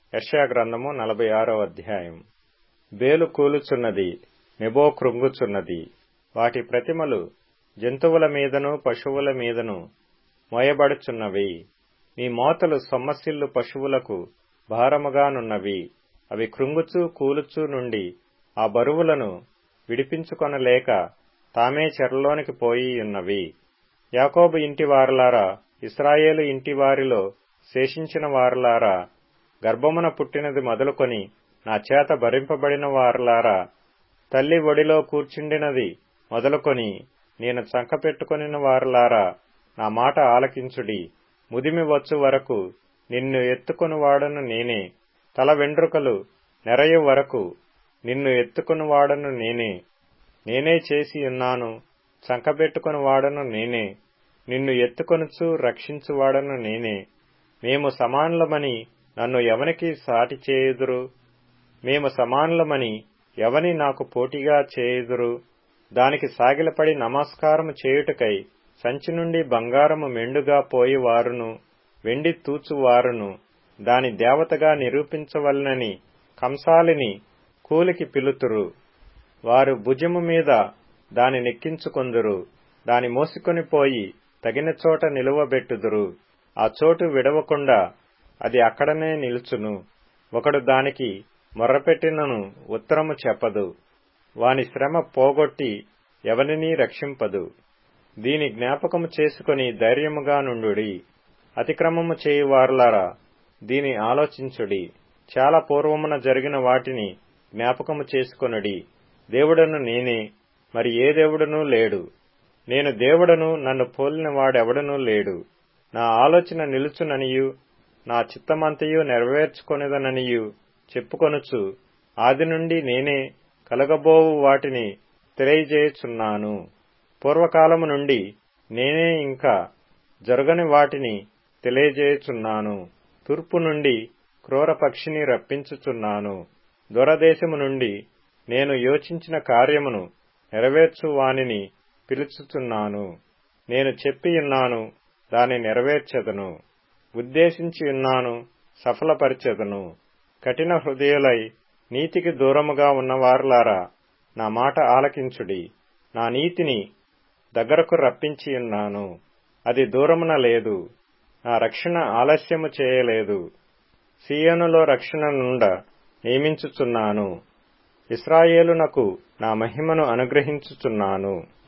యెషయా గ్రంథము నలభై ఆరో అధ్యాయం బేలు కూలుచున్నది నెబో కృంగుచున్నది వాటి ప్రతిమలు జంతువుల మీదను పశువుల మీదను మోయబడుచున్నవి మీ మోతలు సొమ్మసిల్లు పశువులకు భారముగానున్నవి అవి కృంగుచూ కూలుచూ నుండి ఆ బరువులను విడిపించుకొనలేక తామే చెరలోనికి పోయి ఉన్నవి యాకోబు ఇంటి వారలారా ఇస్రాయేలు ఇంటి వారిలో శేషించిన వారలారా గర్భమున పుట్టినది మొదలుకొని నా చేత భరింపబడిన వారలారా తల్లి ఒడిలో కూర్చుండినది మొదలుకొని నేను చంకపెట్టుకొనిన వారలారా నా మాట ఆలకించుడి ముదిమి వచ్చు వరకు నిన్ను ఎత్తుకొనువాడను నేనే తల వెండ్రుకలు నెరయు వరకు నిన్ను ఎత్తుకొనువాడను నేనే నేనే చేసి ఉన్నాను చంకబెట్టుకుని వాడను నేనే నిన్ను ఎత్తుకొనుచు రక్షించువాడను నేనే మేము సమానులమని నన్ను ఎవనికి సాటి చేయుదురు మేము సమానులమని ఎవని నాకు పోటీగా చేయుదురు దానికి సాగిలపడి నమస్కారము చేయుటకై సంచి నుండి బంగారము మెండుగా పోయి వారును వెండి తూచువారును దాని దేవతగా నిరూపించవలనని కంసాలిని కూలికి పిలుతురు వారు భుజము మీద దాని నెక్కించుకొందురు దాని మోసుకొని పోయి తగిన చోట నిలువబెట్టుదురు ఆ చోటు విడవకుండా అది అక్కడనే నిలుచును ఒకడు దానికి మొర్రపెట్టినను ఉత్తరము చెప్పదు వాని శ్రమ పోగొట్టి ఎవనినీ రక్షింపదు దీని జ్ఞాపకము చేసుకుని ధైర్యముగా నుండుడి అతిక్రమము చేయువారులారా దీని ఆలోచించుడి చాలా పూర్వమున జరిగిన వాటిని జ్ఞాపకము చేసుకొనుడి దేవుడను నేనే మరి ఏ దేవుడనూ లేడు నేను దేవుడను నన్ను పోలిన వాడెవడనూ లేడు నా ఆలోచన నిలుచుననియు నా చిత్తమంతయు నెరవేర్చుకొనిదననియు చెప్పుకొనుచు ఆది నుండి నేనే కలగబోవు వాటిని తెలియజేయుచున్నాను పూర్వకాలము నుండి నేనే ఇంకా జరగని వాటిని తెలియజేయుచున్నాను తూర్పు నుండి క్రూర పక్షిని రప్పించుచున్నాను దూరదేశము నుండి నేను యోచించిన కార్యమును నెరవేర్చు వానిని పిలుచుచున్నాను నేను చెప్పియున్నాను దాని నెరవేర్చెదను ఉద్దేశించి ఉన్నాను సఫలపరిచెదను కఠిన హృదయులై నీతికి దూరముగా ఉన్నవారులారా నా మాట ఆలకించుడి నా నీతిని దగ్గరకు రప్పించియున్నాను అది దూరమున లేదు నా రక్షణ ఆలస్యము చేయలేదు సీయోనులో రక్షణ నుండ నియమించుచున్నాను ఇస్రాయేలునకు నా మహిమను అనుగ్రహించుచున్నాను